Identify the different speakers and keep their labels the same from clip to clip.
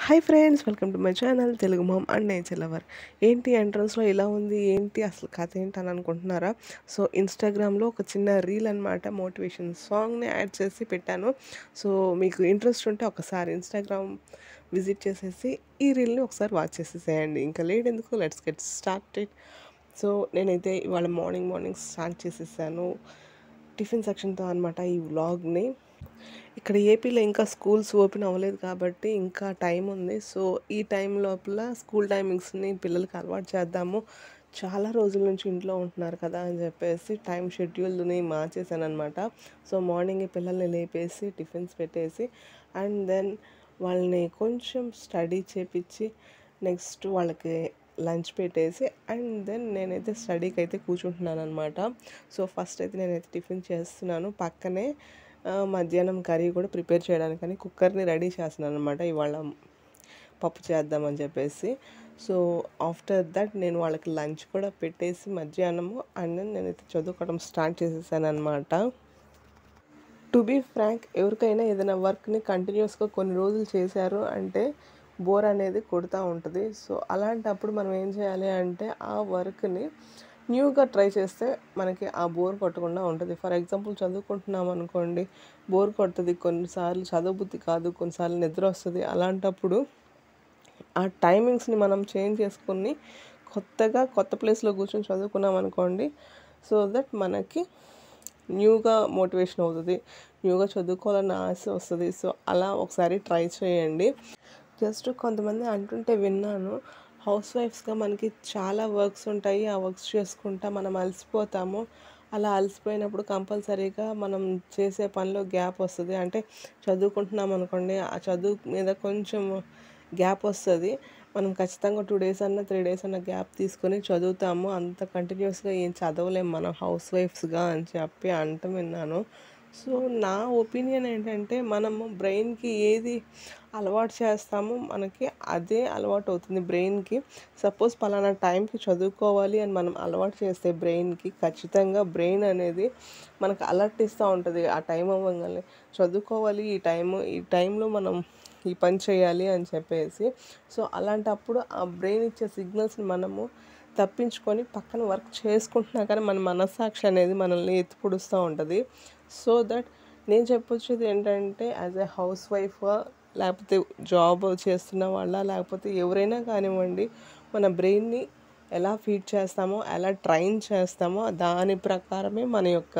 Speaker 1: hi friends welcome to my channel Telugu mom and nature lover ఏంటి ఎంట్రన్స్లో ఇలా ఉంది ఏంటి అసలు కథ ఏంటి అని అనుకుంటున్నారా సో ఇన్స్టాగ్రామ్లో ఒక చిన్న రీల్ అనమాట మోటివేషన్ సాంగ్ని యాడ్ చేసి పెట్టాను సో మీకు ఇంట్రెస్ట్ ఉంటే ఒకసారి ఇన్స్టాగ్రామ్ విజిట్ చేసేసి ఈ రీల్ని ఒకసారి వాచ్ చేసేసేయండి ఇంకా లేట్ ఎందుకు లెట్స్ గెట్ స్టార్టెడ్ సో నేనైతే ఇవాళ మార్నింగ్ మార్నింగ్ స్టార్ట్ చేసేసాను టిఫిన్ సెక్షన్తో అనమాట ఈ వ్లాగ్ని ఇక్కడ ఏపీలో ఇంకా స్కూల్స్ ఓపెన్ అవ్వలేదు కాబట్టి ఇంకా టైం ఉంది సో ఈ టైం లోపల స్కూల్ టైమింగ్స్ని పిల్లలకి అలవాటు చేద్దాము చాలా రోజుల నుంచి ఇంట్లో ఉంటున్నారు కదా అని చెప్పేసి టైం షెడ్యూల్ని మార్చేసాను అనమాట సో మార్నింగ్ పిల్లల్ని లేపేసి టిఫిన్స్ పెట్టేసి అండ్ దెన్ వాళ్ళని కొంచెం స్టడీ చేపించి నెక్స్ట్ వాళ్ళకి లంచ్ పెట్టేసి అండ్ దెన్ నేనైతే స్టడీకి అయితే కూర్చుంటున్నాను అనమాట సో ఫస్ట్ అయితే నేనైతే టిఫిన్ చేస్తున్నాను పక్కనే ఆ, మధ్యాహ్నం కర్రీ కూడా ప్రిపేర్ చేయడానికని కుక్కర్ని రెడీ చేస్తున్నాను అనమాట ఇవాళ పప్పు చేద్దామని చెప్పేసి సో ఆఫ్టర్ దట్ నేను వాళ్ళకి లంచ్ కూడా పెట్టేసి మధ్యాహ్నము అండ్ దెన్ నేనైతే చదువుకోవడం స్టార్ట్ చేసేసాను అనమాట టు బీ ఫ్రాంక్ ఎవరికైనా ఏదైనా వర్క్ని కంటిన్యూస్గా కొన్ని రోజులు చేశారు అంటే బోర్ అనేది కొడుతూ ఉంటుంది సో అలాంటప్పుడు మనం ఏం చేయాలి అంటే ఆ వర్క్ని న్యూగా ట్రై చేస్తే మనకి ఆ బోర్ కొట్టకుండా ఉంటుంది ఫర్ ఎగ్జాంపుల్ చదువుకుంటున్నాం అనుకోండి బోర్ కొడుతుంది కొన్నిసార్లు చదువు బుద్ధి కాదు కొన్నిసార్లు నిద్ర వస్తుంది అలాంటప్పుడు ఆ టైమింగ్స్ని మనం చేంజ్ చేసుకుని కొత్తగా కొత్త ప్లేస్లో కూర్చొని చదువుకున్నాం అనుకోండి సో దట్ మనకి న్యూగా మోటివేషన్ అవుతుంది న్యూగా చదువుకోవాలన్న ఆశ వస్తుంది సో అలా ఒకసారి ట్రై చేయండి జస్ట్ కొంతమంది అంటుంటే విన్నాను హౌస్ వైఫ్స్గా మనకి చాలా వర్క్స్ ఉంటాయి ఆ వర్క్స్ చేసుకుంటా మనం అలసిపోతాము అలా అలసిపోయినప్పుడు కంపల్సరీగా మనం చేసే పనిలో గ్యాప్ వస్తుంది అంటే చదువుకుంటున్నాం అనుకోండి ఆ చదువు మీద కొంచెం గ్యాప్ వస్తుంది మనం ఖచ్చితంగా టూ డేస్ అన్న త్రీ డేస్ అన్న గ్యాప్ తీసుకొని చదువుతాము అంత కంటిన్యూస్గా ఏం చదవలేము మనం హౌస్ వైఫ్స్గా అని చెప్పి అంటం విన్నాను సో నా ఒపీనియన్ ఏంటంటే మనము బ్రెయిన్కి ఏది అలవాటు చేస్తామో మనకి అదే అలవాటు అవుతుంది బ్రెయిన్కి సపోజ్ పలానా టైంకి చదువుకోవాలి అని మనం అలవాటు చేస్తే బ్రెయిన్కి ఖచ్చితంగా బ్రెయిన్ అనేది మనకు అలర్ట్ ఇస్తూ ఉంటుంది ఆ టైం అవ్వగానే చదువుకోవాలి ఈ టైము ఈ టైంలో మనం ఈ పని చేయాలి అని చెప్పేసి సో అలాంటప్పుడు ఆ బ్రెయిన్ ఇచ్చే సిగ్నల్స్ని మనము తప్పించుకొని పక్కన వర్క్ చేసుకుంటున్నా కానీ మన మనస్సాక్షి అనేది మనల్ని ఎత్తిపొడుస్తూ ఉంటుంది సో దట్ నేను చెప్పొచ్చేది ఏంటంటే యాజ్ ఎ హౌస్ వైఫ్ లేకపోతే జాబ్ చేస్తున్న వాళ్ళ లేకపోతే ఎవరైనా కానివ్వండి మన బ్రెయిన్ని ఎలా ఫీడ్ చేస్తామో ఎలా ట్రైన్ చేస్తామో దాని ప్రకారమే మన యొక్క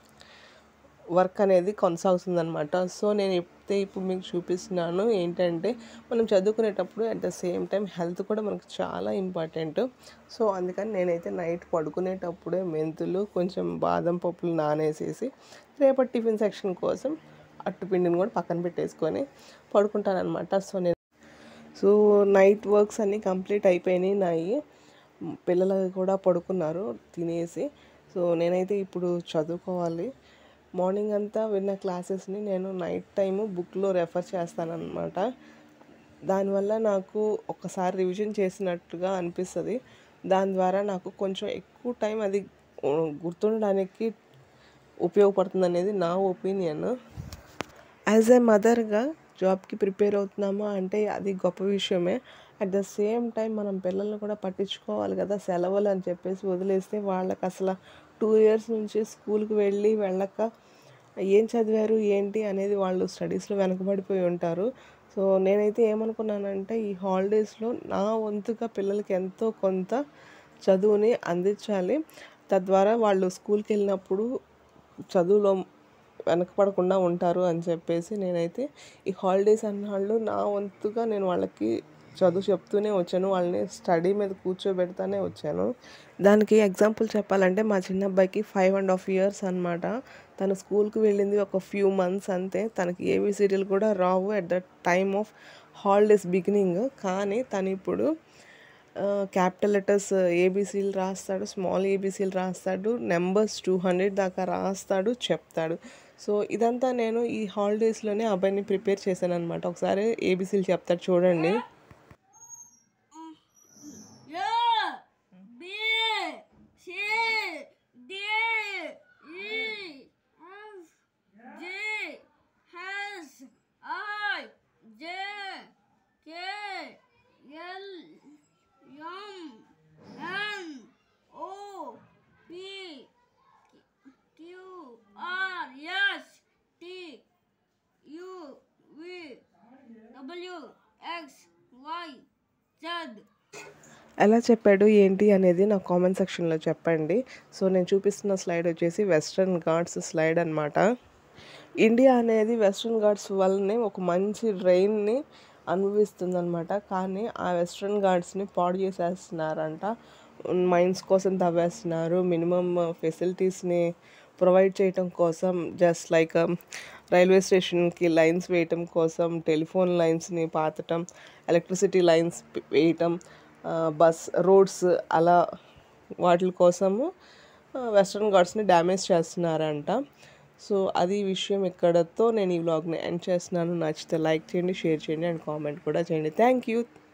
Speaker 1: వర్క్ అనేది కొనసాగుతుంది అనమాట సో నేను ఎప్పుడైతే ఇప్పుడు మీకు చూపిస్తున్నాను ఏంటంటే మనం చదువుకునేటప్పుడు at the same time health కూడా మనకు చాలా ఇంపార్టెంట్ సో అందుకని నేనైతే నైట్ పడుకునేటప్పుడే మెంతులు కొంచెం బాదం పప్పులు నానేసేసి రేపటి టిఫిన్ సెక్షన్ కోసం అట్టుపిండిని కూడా పక్కన పెట్టేసుకొని పడుకుంటాను అనమాట సో నేను సో నైట్ వర్క్స్ అన్నీ కంప్లీట్ అయిపోయినాయి నాయి పిల్లలు కూడా పడుకున్నారు తినేసి సో నేనైతే ఇప్పుడు చదువుకోవాలి మార్నింగ్ అంతా విన్న క్లాసెస్ని నేను నైట్ టైము బుక్లో రెఫర్ చేస్తానన్నమాట దానివల్ల నాకు ఒకసారి రివిజన్ చేసినట్టుగా అనిపిస్తుంది దాని ద్వారా నాకు కొంచెం ఎక్కువ టైం అది గుర్తుండడానికి ఉపయోగపడుతుంది అనేది నా ఒపీనియన్ యాజ్ ఏ మదర్గా జాబ్కి ప్రిపేర్ అవుతున్నాము అంటే అది గొప్ప విషయమే అట్ ద సేమ్ టైం మనం పిల్లల్ని కూడా పట్టించుకోవాలి కదా సెలవులు అని చెప్పేసి వదిలేస్తే వాళ్ళకి అసలు టూ ఇయర్స్ నుంచి స్కూల్కి వెళ్ళి వెళ్ళక ఏం చదివారు ఏంటి అనేది వాళ్ళు స్టడీస్లో వెనకబడిపోయి ఉంటారు సో నేనైతే ఏమనుకున్నానంటే ఈ హాలిడేస్లో నా వంతుగా పిల్లలకి ఎంతో కొంత చదువుని అందించాలి తద్వారా వాళ్ళు స్కూల్కి వెళ్ళినప్పుడు చదువులో వెనకపడకుండా ఉంటారు అని చెప్పేసి నేనైతే ఈ హాలిడేస్ అన్నాళ్ళు నా వంతుగా నేను వాళ్ళకి చదువు చెప్తూనే వచ్చాను వాళ్ళని స్టడీ మీద కూర్చోబెడతానే వచ్చాను దానికి ఎగ్జాంపుల్ చెప్పాలంటే మా చిన్న అబ్బాయికి ఫైవ్ అండ్ హాఫ్ ఇయర్స్ అనమాట తను స్కూల్కి వెళ్ళింది ఒక ఫ్యూ మంత్స్ అంతే తనకి ఏబిసిడీలు కూడా రావు at the time of holidays beginning కానీ తను ఇప్పుడు క్యాపిటల్ లెటర్స్ ఏబీసీలు రాస్తాడు స్మాల్ ఏబీసీలు రాస్తాడు నెంబర్స్ టూ హండ్రెడ్ దాకా రాస్తాడు చెప్తాడు సో ఇదంతా నేను ఈ హాలిడేస్లోనే అబ్బాయిని ప్రిపేర్ చేశాను అనమాట ఒకసారి ఏబీసీలు చెప్తాడు చూడండి
Speaker 2: A, B, C, D, E, F, G, H, I, J, K, W X Y Z
Speaker 1: ఎలా చెప్పాడు ఏంటి అనేది నా కామెంట్ సెక్షన్లో చెప్పండి సో నేను చూపిస్తున్న స్లైడ్ వచ్చేసి వెస్ట్రన్ ఘాట్స్ స్లైడ్ అనమాట ఇండియా అనేది వెస్ట్రన్ ఘాట్స్ వల్లనే ఒక మంచి రెయిన్ని అనుభవిస్తుందన్నమాట కానీ ఆ వెస్ట్రన్ ఘాట్స్ని పాడు చేసేస్తున్నారంట మైన్స్ కోసం తవ్వేస్తున్నారు మినిమం ఫెసిలిటీస్ని ప్రొవైడ్ చేయటం కోసం జస్ట్ లైక్ రైల్వే స్టేషన్కి లైన్స్ వేయటం కోసం టెలిఫోన్ లైన్స్ని పాతటం ఎలక్ట్రిసిటీ లైన్స్ వేయటం ఆ, బస్ రోడ్స్ అలా వాటి కోసము వెస్ట్రన్ ఘాట్స్ని డ్యామేజ్ చేస్తున్నారంట సో అది విషయం ఇక్కడతో నేను ఈ వ్లాగ్ని ఎండ్ చేస్తున్నాను నచ్చితే లైక్ చేయండి షేర్ చేయండి అండ్ కామెంట్ కూడా చేయండి థ్యాంక్ యూ